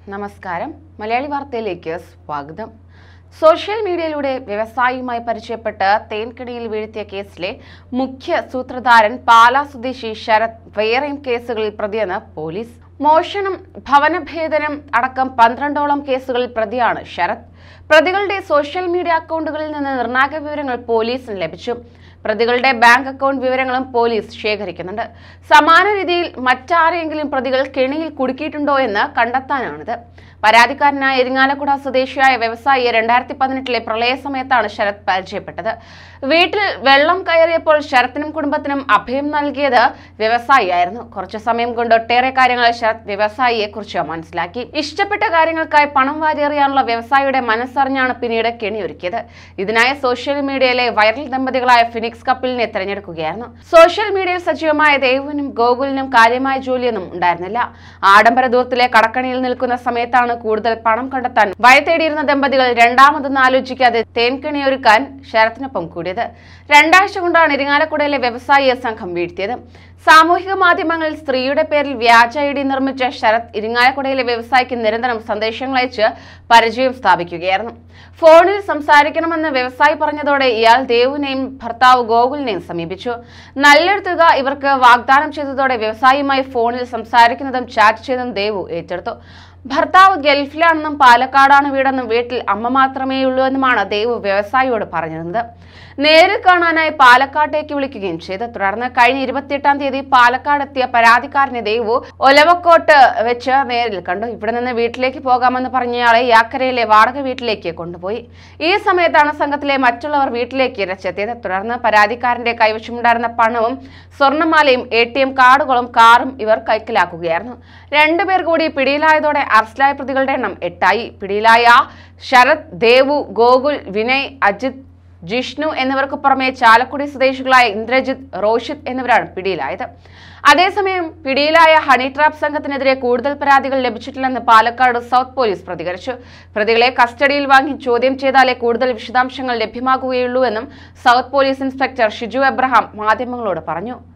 നമസ്കാരം മലയാളി വാർത്തയിലേക്ക് സ്വാഗതം സോഷ്യൽ മീഡിയയിലൂടെ വ്യവസായിയുമായി പരിചയപ്പെട്ട് തേൻകടിയിൽ വീഴ്ത്തിയ കേസിലെ മുഖ്യ സൂത്രധാരൻ പാലാ സ്വദേശി ശരത് വേറെയും കേസുകളിൽ പ്രതിയെന്ന് പോലീസ് മോഷണം ഭവനഭേദനം അടക്കം പന്ത്രണ്ടോളം കേസുകളിൽ പ്രതിയാണ് ശരത് പ്രതികളുടെ സോഷ്യൽ മീഡിയ അക്കൗണ്ടുകളിൽ നിന്ന് നിർണായക വിവരങ്ങൾ പോലീസിന് ലഭിച്ചു പ്രതികളുടെ ബാങ്ക് അക്കൗണ്ട് വിവരങ്ങളും പോലീസ് ശേഖരിക്കുന്നുണ്ട് സമാന രീതിയിൽ മറ്റാരെങ്കിലും പ്രതികൾ കെണിയിൽ കുടുക്കിയിട്ടുണ്ടോ എന്ന് കണ്ടെത്താനാണിത് പരാതിക്കാരനായ ഇരിങ്ങാലക്കുട സ്വദേശിയായ വ്യവസായിയെ രണ്ടായിരത്തി പതിനെട്ടിലെ പ്രളയ സമയത്താണ് ശരത് പരിചയപ്പെട്ടത് വീട്ടിൽ വെള്ളം കയറിയപ്പോൾ ശരത്തിനും കുടുംബത്തിനും അഭയം നൽകിയത് വ്യവസായിയായിരുന്നു കുറച്ചു സമയം കൊണ്ട് ഒട്ടേറെ കാര്യങ്ങൾ ശരത് വ്യവസായിയെ കുറിച്ച് മനസ്സിലാക്കി ഇഷ്ടപ്പെട്ട കാര്യങ്ങൾക്കായി പണം വാരിയെറിയാനുള്ള വ്യവസായിയുടെ മനസ്സറിഞ്ഞാണ് പിന്നീട് കെണിയൊരുക്കിയത് ഇതിനായി സോഷ്യൽ മീഡിയയിലെ വൈറൽ ദമ്പതികളായ ഫിനിക്സ് കപ്പിളിനെ തെരഞ്ഞെടുക്കുകയായിരുന്നു സോഷ്യൽ മീഡിയയിൽ സജീവമായ ദേവുവിനും ഗോകുലിനും കാര്യമായ ജോലിയൊന്നും ഉണ്ടായിരുന്നില്ല ആഡംബര ദൂരത്തിലെ കടക്കണിയിൽ നിൽക്കുന്ന സമയത്താണ് കൂടുതൽ പണം കണ്ടെത്താൻ വഴി തേടിയിരുന്ന ദമ്പതികൾ രണ്ടാമതൊന്നും ആലോചിക്കാതെ തേൻകണിയൊരുക്കാൻ ശരത്തിനൊപ്പം കൂടിയത് രണ്ടാഴ്ച കൊണ്ടാണ് ഇരിങ്ങാലക്കുടയിലെ വ്യവസായിയെ സംഘം വീഴ്ത്തിയത് സാമൂഹിക മാധ്യമങ്ങളിൽ സ്ത്രീയുടെ പേരിൽ വ്യാജ ഐ ഡി നിർമ്മിച്ച ശരത് ഇരിങ്ങാലക്കുടയിലെ വ്യവസായിക്ക് നിരന്തരം സന്ദേശങ്ങൾ അയച്ച് പരിചയം സ്ഥാപിക്കുകയായിരുന്നു ഫോണിൽ സംസാരിക്കണമെന്ന് വ്യവസായി പറഞ്ഞതോടെ ഇയാൾ ദേവുവിനെയും ഭർത്താവ് ഗോകുലിനെയും സമീപിച്ചു നല്ലൊരു തുക ഇവർക്ക് വാഗ്ദാനം ചെയ്തതോടെ വ്യവസായിയുമായി ഫോണിൽ സംസാരിക്കുന്നതും ചാറ്റ് ചെയ്തതും ദേവു ഏറ്റെടുത്തു ഭർത്താവ് ഗൾഫിലാണെന്നും പാലക്കാടാണ് വീടെന്നും വീട്ടിൽ അമ്മ മാത്രമേ ഉള്ളൂ എന്നുമാണ് ദേവു വ്യവസായിയോട് പറഞ്ഞിരുന്നത് നേരിൽ കാണാനായി പാലക്കാട്ടേക്ക് വിളിക്കുകയും ചെയ്തു തുടർന്ന് കഴിഞ്ഞ ഇരുപത്തിയെട്ടാം തീയതി പാലക്കാട് എത്തിയ പരാതിക്കാരനെ ദേവു ഒലവക്കോട്ട് വെച്ച് നേരിൽ കണ്ടു ഇവിടെ നിന്ന് വീട്ടിലേക്ക് പോകാമെന്ന് പറഞ്ഞയാളെ യാക്കരയിലെ വാടക വീട്ടിലേക്ക് കൊണ്ടുപോയി ഈ സമയത്താണ് സംഘത്തിലെ മറ്റുള്ളവർ വീട്ടിലേക്ക് ഇരച്ചെത്തിയത് തുടർന്ന് പരാതിക്കാരന്റെ കൈവശമുണ്ടായിരുന്ന പണവും സ്വർണ്ണമാലയും എ ടി എം കാർഡുകളും കാറും ഇവർ കൈക്കലാക്കുകയായിരുന്നു രണ്ടുപേർ കൂടി പിടിയിലായതോടെ അറസ്റ്റിലായ പ്രതികളുടെ എണ്ണം എട്ടായി പിടിയിലായ ശരത് ദേവു ഗോകുൽ വിനയ് അജിത് ജിഷ്ണു എന്നിവർക്ക് പുറമെ ചാലക്കുടി സ്വദേശികളായ ഇന്ദ്രജിത്ത് റോഷിത് എന്നിവരാണ് പിടിയിലായത് അതേസമയം പിടിയിലായ ഹണി ട്രാപ്പ് സംഘത്തിനെതിരെ കൂടുതൽ പരാതികൾ ലഭിച്ചിട്ടില്ലെന്ന് പാലക്കാട് സൗത്ത് പോലീസ് പ്രതികരിച്ചു പ്രതികളെ കസ്റ്റഡിയിൽ വാങ്ങി ചോദ്യം ചെയ്താലേ കൂടുതൽ വിശദാംശങ്ങൾ ലഭ്യമാകുകയുള്ളൂ എന്നും south police inspector Shiju Abraham മാധ്യമങ്ങളോട് പറഞ്ഞു